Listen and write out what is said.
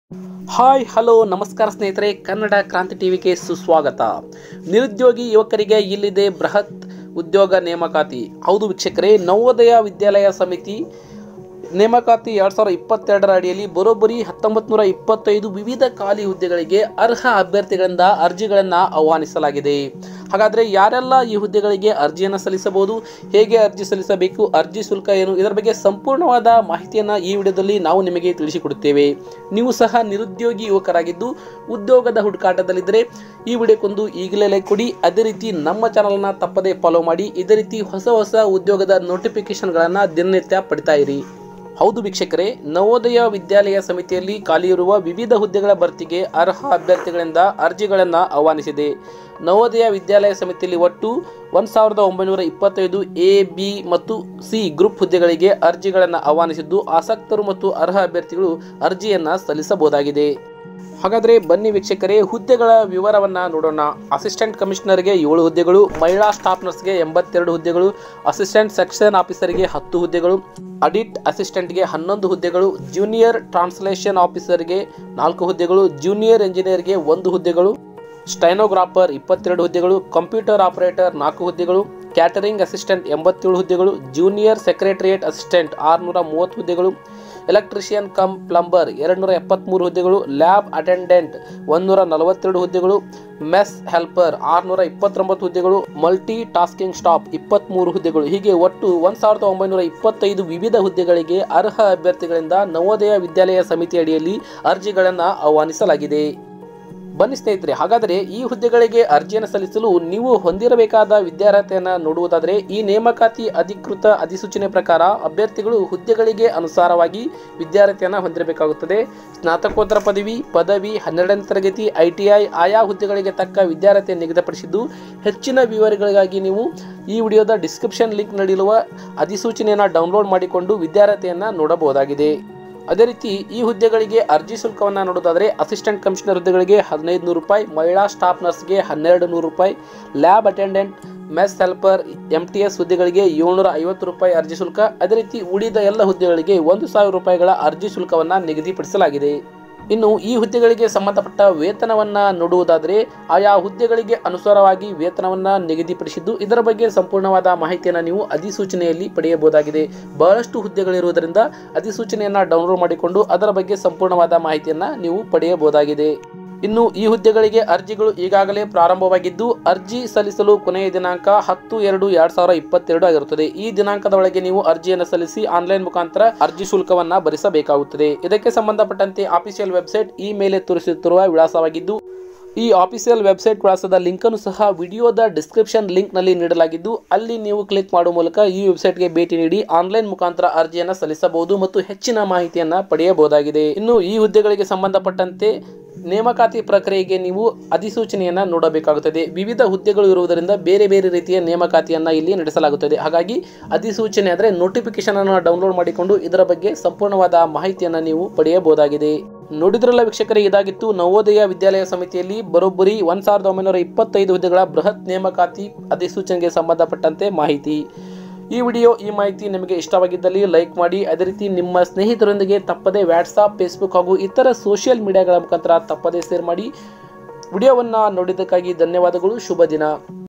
hi hello ನಮಸ್ಕಾರ ಸ್ನೇಹಿತರೆ ಕನ್ನಡ ಕ್ರಾಂತಿ ಟಿವಿಗೆ ಸುಸ್ವಾಗತ ನಿರುದ್ಯೋಗಿ ಯುವಕರಿಗೆ ಇಲ್ಲಿದೆ ಬೃಹತ್ ಉದ್ಯೋಗ ನೇಮಕಾತಿ ಹೌದು ವೀಕ್ಷಕರೇ ನವೋದಯ ವಿದ್ಯಾಲಯ ಸಮಿತಿ ನೇಮಕಾತಿ ಎರಡು ಸಾವಿರದ ಇಪ್ಪತ್ತೆರಡರ ಅಡಿಯಲ್ಲಿ ಬರೋಬ್ಬರಿ ಹತ್ತೊಂಬತ್ತು ನೂರ ಇಪ್ಪತ್ತೈದು ವಿವಿಧ ಖಾಲಿ ಹುದ್ದೆಗಳಿಗೆ ಅರ್ಹ ಅಭ್ಯರ್ಥಿಗಳಿಂದ ಅರ್ಜಿಗಳನ್ನು ಆಹ್ವಾನಿಸಲಾಗಿದೆ ಹಾಗಾದರೆ ಯಾರೆಲ್ಲ ಈ ಹುದ್ದೆಗಳಿಗೆ ಅರ್ಜಿಯನ್ನು ಸಲ್ಲಿಸಬಹುದು ಹೇಗೆ ಅರ್ಜಿ ಸಲ್ಲಿಸಬೇಕು ಅರ್ಜಿ ಶುಲ್ಕ ಏನು ಇದರ ಬಗ್ಗೆ ಸಂಪೂರ್ಣವಾದ ಮಾಹಿತಿಯನ್ನು ಈ ವಿಡಿಯೋದಲ್ಲಿ ನಾವು ನಿಮಗೆ ತಿಳಿಸಿಕೊಡುತ್ತೇವೆ ನೀವು ಸಹ ನಿರುದ್ಯೋಗಿ ಯುವಕರಾಗಿದ್ದು ಉದ್ಯೋಗದ ಹುಡುಕಾಟದಲ್ಲಿದ್ದರೆ ಈ ವಿಡಿಯೋಕ್ಕೊಂದು ಈಗಲೇ ಲೈಕ್ ಕೊಡಿ ಅದೇ ರೀತಿ ನಮ್ಮ ಚಾನಲ್ನ ತಪ್ಪದೇ ಫಾಲೋ ಮಾಡಿ ಇದೇ ರೀತಿ ಹೊಸ ಹೊಸ ಉದ್ಯೋಗದ ನೋಟಿಫಿಕೇಶನ್ಗಳನ್ನು ದಿನನಿತ್ಯ ಪಡಿತಾ ಇರಿ ಹೌದು ವೀಕ್ಷಕರೇ ನವೋದಯ ವಿದ್ಯಾಲಯ ಸಮಿತಿಯಲ್ಲಿ ಖಾಲಿಯಿರುವ ವಿವಿಧ ಹುದ್ದೆಗಳ ಭರ್ತಿಗೆ ಅರ್ಹ ಅಭ್ಯರ್ಥಿಗಳಿಂದ ಅರ್ಜಿಗಳನ್ನು ಆಹ್ವಾನಿಸಿದೆ ನವೋದಯ ವಿದ್ಯಾಲಯ ಸಮಿತಿಯಲ್ಲಿ ಒಟ್ಟು ಒಂದು ಸಾವಿರದ ಒಂಬೈನೂರ ಇಪ್ಪತ್ತೈದು ಎ ಬಿ ಮತ್ತು ಸಿ ಗ್ರೂಪ್ ಹುದ್ದೆಗಳಿಗೆ ಅರ್ಜಿಗಳನ್ನು ಆಹ್ವಾನಿಸಿದ್ದು ಆಸಕ್ತರು ಮತ್ತು ಅರ್ಹ ಅಭ್ಯರ್ಥಿಗಳು ಅರ್ಜಿಯನ್ನು ಸಲ್ಲಿಸಬಹುದಾಗಿದೆ ಹಾಗಾದರೆ ಬನ್ನಿ ವೀಕ್ಷಕರೇ ಹುದ್ದೆಗಳ ವಿವರವನ್ನು ನೋಡೋಣ ಅಸಿಸ್ಟೆಂಟ್ ಕಮಿಷನರ್ಗೆ ಏಳು ಹುದ್ದೆಗಳು ಮಹಿಳಾ ಸ್ಟಾಫ್ ನರ್ಸ್ಗೆ ಎಂಬತ್ತೆರಡು ಹುದ್ದೆಗಳು ಅಸಿಸ್ಟೆಂಟ್ ಸೆಕ್ಷನ್ ಆಫೀಸರ್ಗೆ ಹತ್ತು ಹುದ್ದೆಗಳು ಅಡಿಟ್ ಅಸಿಸ್ಟೆಂಟ್ಗೆ ಹನ್ನೊಂದು ಹುದ್ದೆಗಳು ಜೂನಿಯರ್ ಟ್ರಾನ್ಸ್ಲೇಷನ್ ಆಫೀಸರ್ಗೆ ನಾಲ್ಕು ಹುದ್ದೆಗಳು ಜೂನಿಯರ್ ಇಂಜಿನಿಯರ್ಗೆ ಒಂದು ಹುದ್ದೆಗಳು ಸ್ಟೈನೋಗ್ರಾಫರ್ ಇಪ್ಪತ್ತೆರಡು ಹುದ್ದೆಗಳು ಕಂಪ್ಯೂಟರ್ ಆಪರೇಟರ್ ನಾಲ್ಕು ಹುದ್ದೆಗಳು ಕ್ಯಾಟರಿಂಗ್ ಅಸಿಸ್ಟೆಂಟ್ ಎಂಬತ್ತೇಳು ಹುದ್ದೆಗಳು ಜೂನಿಯರ್ ಸೆಕ್ರೆಟರಿಯೇಟ್ ಅಸಿಸ್ಟೆಂಟ್ ಆರುನೂರ ಮೂವತ್ತು ಹುದ್ದೆಗಳು ಎಲೆಕ್ಟ್ರಿಷಿಯನ್ ಕಮ್ ಪ್ಲಂಬರ್ ಎರಡುನೂರ ಎಪ್ಪತ್ತ್ಮೂರು ಹುದ್ದೆಗಳು ಲ್ಯಾಬ್ ಅಟೆಂಡೆಂಟ್ ಒಂದೂರ ನಲವತ್ತೆರಡು ಹುದ್ದೆಗಳು ಮೆಸ್ ಹೆಲ್ಪರ್ ಆರುನೂರ ಇಪ್ಪತ್ತೊಂಬತ್ತು ಹುದ್ದೆಗಳು ಮಲ್ಟಿ ಟಾಸ್ಕಿಂಗ್ ಸ್ಟಾಫ್ ಇಪ್ಪತ್ತ್ಮೂರು ಹುದ್ದೆಗಳು ಹೀಗೆ ಒಟ್ಟು ಒಂದು ಸಾವಿರದ ಒಂಬೈನೂರ ಇಪ್ಪತ್ತೈದು ವಿವಿಧ ಹುದ್ದೆಗಳಿಗೆ ಅರ್ಹ ಅಭ್ಯರ್ಥಿಗಳಿಂದ ನವೋದಯ ವಿದ್ಯಾಲಯ ಸಮಿತಿ ಅಡಿಯಲ್ಲಿ ಅರ್ಜಿಗಳನ್ನು ಆಹ್ವಾನಿಸಲಾಗಿದೆ ಬನ್ನಿ ಸ್ನೇಹಿತರೆ ಹಾಗಾದರೆ ಈ ಹುದ್ದೆಗಳಿಗೆ ಅರ್ಜಿಯನ್ನು ಸಲ್ಲಿಸಲು ನೀವು ಹೊಂದಿರಬೇಕಾದ ವಿದ್ಯಾರ್ಹತೆಯನ್ನು ನೋಡುವುದಾದರೆ ಈ ನೇಮಕಾತಿ ಅಧಿಕೃತ ಅಧಿಸೂಚನೆ ಪ್ರಕಾರ ಅಭ್ಯರ್ಥಿಗಳು ಹುದ್ದೆಗಳಿಗೆ ಅನುಸಾರವಾಗಿ ವಿದ್ಯಾರ್ಹತೆಯನ್ನು ಹೊಂದಿರಬೇಕಾಗುತ್ತದೆ ಸ್ನಾತಕೋತ್ತರ ಪದವಿ ಪದವಿ ಹನ್ನೆರಡನೇ ತರಗತಿ ಐ ಟಿ ಐ ಆಯಾ ಹುದ್ದೆಗಳಿಗೆ ತಕ್ಕ ವಿದ್ಯಾರ್ಹತೆ ನಿಗದಿಪಡಿಸಿದ್ದು ಹೆಚ್ಚಿನ ವಿವರಗಳಿಗಾಗಿ ನೀವು ಈ ವಿಡಿಯೋದ ಡಿಸ್ಕ್ರಿಪ್ಷನ್ ಲಿಂಕ್ ನಡಿರುವ ಅಧಿಸೂಚನೆಯನ್ನು ಡೌನ್ಲೋಡ್ ಮಾಡಿಕೊಂಡು ವಿದ್ಯಾರ್ಹತೆಯನ್ನು ನೋಡಬಹುದಾಗಿದೆ ಅದೇ ರೀತಿ ಈ ಹುದ್ದೆಗಳಿಗೆ ಅರ್ಜಿ ಶುಲ್ಕವನ್ನು ನೋಡೋದಾದರೆ ಅಸಿಸ್ಟೆಂಟ್ ಕಮಿಷನರ್ ಹುದ್ದೆಗಳಿಗೆ ಹದಿನೈದು ನೂರು ರೂಪಾಯಿ ಮಹಿಳಾ ಸ್ಟಾಫ್ ನರ್ಸ್ಗೆ ಹನ್ನೆರಡು ನೂರು ರೂಪಾಯಿ lab attendant mess helper M T S ಹುದ್ದೆಗಳಿಗೆ ಏಳ್ನೂರ ಐವತ್ತು ರೂಪಾಯಿ ಅರ್ಜಿ ಶುಲ್ಕ ಅದೇ ರೀತಿ ಉಳಿದ ಎಲ್ಲ ಹುದ್ದೆಗಳಿಗೆ ಒಂದು ಸಾವಿರ ರೂಪಾಯಿಗಳ ಅರ್ಜಿ ಶುಲ್ಕವನ್ನು ನಿಗದಿಪಡಿಸಲಾಗಿದೆ ಇನ್ನು ಈ ಹುದ್ದೆಗಳಿಗೆ ಸಂಬಂಧಪಟ್ಟ ವೇತನವನ್ನು ನೋಡುವುದಾದರೆ ಆಯಾ ಹುದ್ದೆಗಳಿಗೆ ಅನುಸಾರವಾಗಿ ವೇತನವನ್ನು ನಿಗದಿಪಡಿಸಿದ್ದು ಇದರ ಬಗ್ಗೆ ಸಂಪೂರ್ಣವಾದ ಮಾಹಿತಿಯನ್ನು ನೀವು ಅಧಿಸೂಚನೆಯಲ್ಲಿ ಪಡೆಯಬಹುದಾಗಿದೆ ಬಹಳಷ್ಟು ಹುದ್ದೆಗಳಿರುವುದರಿಂದ ಅಧಿಸೂಚನೆಯನ್ನು ಡೌನ್ಲೋಡ್ ಮಾಡಿಕೊಂಡು ಅದರ ಬಗ್ಗೆ ಸಂಪೂರ್ಣವಾದ ಮಾಹಿತಿಯನ್ನು ನೀವು ಪಡೆಯಬಹುದಾಗಿದೆ ಇನ್ನು ಈ ಹುದ್ದೆಗಳಿಗೆ ಅರ್ಜಿಗಳು ಈಗಾಗಲೇ ಪ್ರಾರಂಭವಾಗಿದ್ದು ಅರ್ಜಿ ಸಲ್ಲಿಸಲು ಕೊನೆಯ ದಿನಾಂಕ ಹತ್ತು ಎರಡು ಎರಡ್ ಸಾವಿರದ ಇಪ್ಪತ್ತೆರಡು ಆಗಿರುತ್ತದೆ ಈ ದಿನಾಂಕದ ಒಳಗೆ ನೀವು ಅರ್ಜಿಯನ್ನು ಸಲ್ಲಿಸಿ ಆನ್ಲೈನ್ ಮುಖಾಂತರ ಅರ್ಜಿ ಶುಲ್ಕವನ್ನ ಭರಿಸಬೇಕಾಗುತ್ತದೆ ಇದಕ್ಕೆ ಸಂಬಂಧಪಟ್ಟಂತೆ ಆಫಿಷಿಯಲ್ ವೆಬ್ಸೈಟ್ ಈ ಮೇಲೆ ತೋರಿಸುತ್ತಿರುವ ವಿಳಾಸವಾಗಿದ್ದು ಈ ಆಫಿಷಿಯಲ್ ವೆಬ್ಸೈಟ್ ವಿಳಾಸದ ಲಿಂಕನ್ನು ಸಹ ವಿಡಿಯೋದ ಡಿಸ್ಕ್ರಿಪ್ಷನ್ ಲಿಂಕ್ನಲ್ಲಿ ನೀಡಲಾಗಿದ್ದು ಅಲ್ಲಿ ನೀವು ಕ್ಲಿಕ್ ಮಾಡುವ ಮೂಲಕ ಈ ವೆಬ್ಸೈಟ್ಗೆ ಭೇಟಿ ನೀಡಿ ಆನ್ಲೈನ್ ಮುಖಾಂತರ ಅರ್ಜಿಯನ್ನು ಸಲ್ಲಿಸಬಹುದು ಮತ್ತು ಹೆಚ್ಚಿನ ಮಾಹಿತಿಯನ್ನು ಪಡೆಯಬಹುದಾಗಿದೆ ಇನ್ನು ಈ ಹುದ್ದೆಗಳಿಗೆ ಸಂಬಂಧಪಟ್ಟಂತೆ ನೇಮಕಾತಿ ಪ್ರಕ್ರಿಯೆಗೆ ನೀವು ಅಧಿಸೂಚನೆಯನ್ನು ನೋಡಬೇಕಾಗುತ್ತದೆ ವಿವಿಧ ಹುದ್ದೆಗಳು ಇರುವುದರಿಂದ ಬೇರೆ ಬೇರೆ ರೀತಿಯ ನೇಮಕಾತಿಯನ್ನು ಇಲ್ಲಿ ನಡೆಸಲಾಗುತ್ತದೆ ಹಾಗಾಗಿ ಅಧಿಸೂಚನೆ ಅಂದರೆ ನೋಟಿಫಿಕೇಶನ್ ಅನ್ನು ಡೌನ್ಲೋಡ್ ಮಾಡಿಕೊಂಡು ಇದರ ಬಗ್ಗೆ ಸಂಪೂರ್ಣವಾದ ಮಾಹಿತಿಯನ್ನು ನೀವು ಪಡೆಯಬಹುದಾಗಿದೆ ನೋಡಿದ್ರಲ್ಲ ವೀಕ್ಷಕರೇ ಇದಾಗಿತ್ತು ನವೋದಯ ವಿದ್ಯಾಲಯ ಸಮಿತಿಯಲ್ಲಿ ಬರೋಬ್ಬರಿ ಒಂದ್ ಸಾವಿರದ ಒಂಬೈನೂರ ಇಪ್ಪತ್ತೈದು ಹುದ್ದೆಗಳ ಬೃಹತ್ ನೇಮಕಾತಿ ಅಧಿಸೂಚನೆಗೆ ಸಂಬಂಧಪಟ್ಟಂತೆ ಮಾಹಿತಿ ಈ ವಿಡಿಯೋ ಈ ಮಾಹಿತಿ ನಿಮಗೆ ಇಷ್ಟವಾಗಿದ್ದಲ್ಲಿ ಲೈಕ್ ಮಾಡಿ ಅದೇ ರೀತಿ ನಿಮ್ಮ ಸ್ನೇಹಿತರೊಂದಿಗೆ ತಪ್ಪದೇ ವ್ಯಾಟ್ಸಾಪ್ ಫೇಸ್ಬುಕ್ ಹಾಗೂ ಇತರ ಸೋಷಿಯಲ್ ಮೀಡಿಯಾಗಳ ಮುಖಾಂತರ ತಪ್ಪದೇ ಶೇರ್ ಮಾಡಿ ವಿಡಿಯೋವನ್ನು ನೋಡಿದ್ದಕ್ಕಾಗಿ ಧನ್ಯವಾದಗಳು ಶುಭ ದಿನ